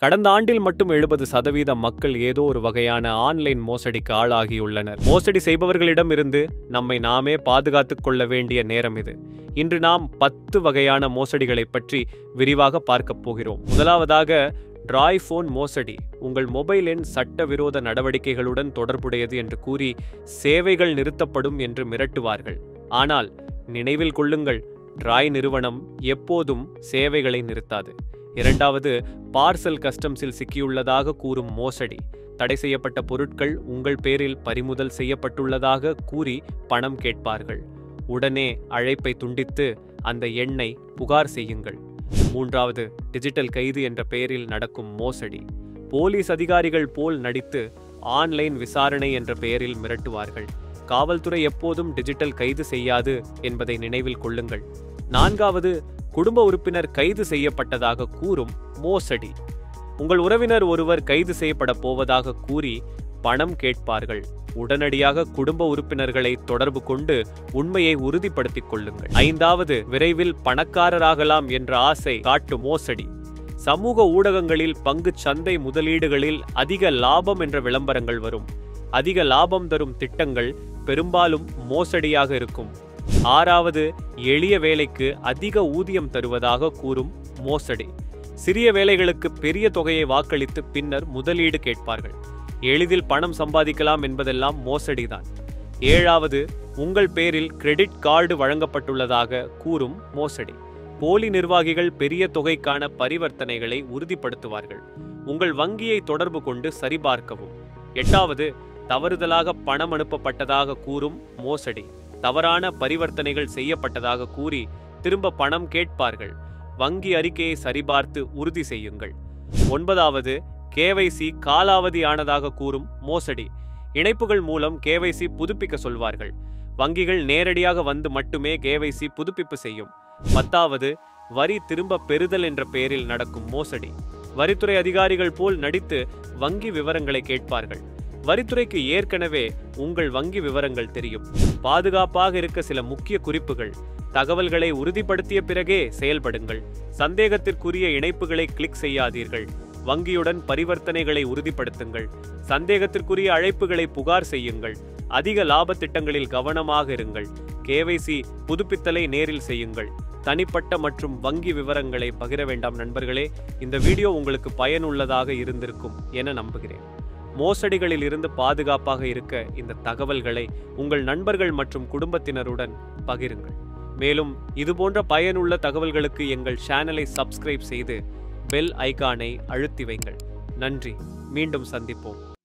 கடந்த ஆண்டில் மட்டும் எழுபது சதவீத மக்கள் ஏதோ ஒரு வகையான ஆன்லைன் மோசடிக்கு ஆளாகியுள்ளனர் மோசடி செய்பவர்களிடமிருந்து நம்மை நாமே பாதுகாத்துக் கொள்ள வேண்டிய நேரம் இது இன்று நாம் பத்து வகையான மோசடிகளை பற்றி விரிவாக பார்க்கப் போகிறோம் முதலாவதாக டிராய் ஃபோன் மோசடி உங்கள் மொபைல் எண் சட்டவிரோத நடவடிக்கைகளுடன் தொடர்புடையது என்று கூறி சேவைகள் நிறுத்தப்படும் என்று மிரட்டுவார்கள் ஆனால் நினைவில் கொள்ளுங்கள் டிராய் நிறுவனம் எப்போதும் சேவைகளை நிறுத்தாது இரண்டாவது பார்சல் கஸ்டம்ஸில் சிக்கியுள்ளதாக கூறும் மோசடி தடை செய்யப்பட்ட பொருட்கள் உங்கள் பேரில் பறிமுதல் செய்யப்பட்டுள்ளதாக கூறி பணம் கேட்பார்கள் உடனே அழைப்பை துண்டித்து அந்த எண்ணை புகார் செய்யுங்கள் மூன்றாவது டிஜிட்டல் கைது என்ற பெயரில் நடக்கும் மோசடி போலீஸ் அதிகாரிகள் போல் நடித்து ஆன்லைன் விசாரணை என்ற பெயரில் மிரட்டுவார்கள் காவல்துறை எப்போதும் டிஜிட்டல் கைது செய்யாது என்பதை நினைவில் கொள்ளுங்கள் நான்காவது குடும்ப உறுப்பினர் கைது செய்யப்பட்டதாக கூறும் மோசடி உங்கள் உறவினர் ஒருவர் கைது செய்யப்பட போவதாக கூறி பணம் கேட்பார்கள் உடனடியாக குடும்ப உறுப்பினர்களை தொடர்பு கொண்டு உண்மையை உறுதிப்படுத்திக் கொள்ளுங்கள் ஐந்தாவது விரைவில் பணக்காரராகலாம் என்ற ஆசை காட்டும் மோசடி சமூக ஊடகங்களில் பங்குச் சந்தை முதலீடுகளில் அதிக லாபம் என்ற விளம்பரங்கள் வரும் அதிக லாபம் தரும் திட்டங்கள் பெரும்பாலும் மோசடியாக இருக்கும் ஆறாவது எளிய வேலைக்கு அதிக ஊதியம் தருவதாக கூறும் மோசடி சிறிய வேலைகளுக்கு பெரிய தொகையை வாக்களித்து பின்னர் முதலீடு கேட்பார்கள் எளிதில் பணம் சம்பாதிக்கலாம் என்பதெல்லாம் மோசடிதான் ஏழாவது உங்கள் பேரில் கிரெடிட் கார்டு வழங்கப்பட்டுள்ளதாக கூறும் மோசடி போலி நிர்வாகிகள் பெரிய தொகைக்கான பரிவர்த்தனைகளை உறுதிப்படுத்துவார்கள் உங்கள் வங்கியை தொடர்பு கொண்டு சரிபார்க்கவும் எட்டாவது தவறுதலாக பணம் அனுப்பப்பட்டதாக கூறும் மோசடி தவறான பரிவர்த்தனைகள் செய்யப்பட்டதாக கூறி திரும்ப பணம் கேட்பார்கள் வங்கி அறிக்கையை சரிபார்த்து உறுதி செய்யுங்கள் ஒன்பதாவது கேவைசி காலாவதி ஆனதாக கூறும் மோசடி இணைப்புகள் மூலம் கேவைசி புதுப்பிக்க சொல்வார்கள் வங்கிகள் நேரடியாக வந்து மட்டுமே கேவைசி புதுப்பிப்பு செய்யும் பத்தாவது வரி திரும்ப பெறுதல் என்ற பெயரில் நடக்கும் மோசடி வரித்துறை அதிகாரிகள் போல் நடித்து வங்கி விவரங்களை கேட்பார்கள் வரித்துறைக்கு ஏற்கனவே உங்கள் வங்கி விவரங்கள் தெரியும் பாதுகாப்பாக இருக்க சில முக்கிய குறிப்புகள் தகவல்களை உறுதிப்படுத்திய பிறகே செயல்படுங்கள் சந்தேகத்திற்குரிய இணைப்புகளை கிளிக் செய்யாதீர்கள் வங்கியுடன் பரிவர்த்தனைகளை உறுதிப்படுத்துங்கள் சந்தேகத்திற்குரிய அழைப்புகளை புகார் செய்யுங்கள் அதிக லாப திட்டங்களில் கவனமாக இருங்கள் கேவைசி புதுப்பித்தலை நேரில் செய்யுங்கள் தனிப்பட்ட மற்றும் வங்கி விவரங்களை பகிர வேண்டாம் நண்பர்களே இந்த வீடியோ உங்களுக்கு பயனுள்ளதாக இருந்திருக்கும் என நம்புகிறேன் மோசடிகளில் இருந்து பாதுகாப்பாக இருக்க இந்த தகவல்களை உங்கள் நண்பர்கள் மற்றும் குடும்பத்தினருடன் பகிருங்கள் மேலும் இதுபோன்ற பயனுள்ள தகவல்களுக்கு எங்கள் சேனலை சப்ஸ்கிரைப் செய்து பெல் ஐகானை அழுத்தி வைங்கள் நன்றி மீண்டும் சந்திப்போம்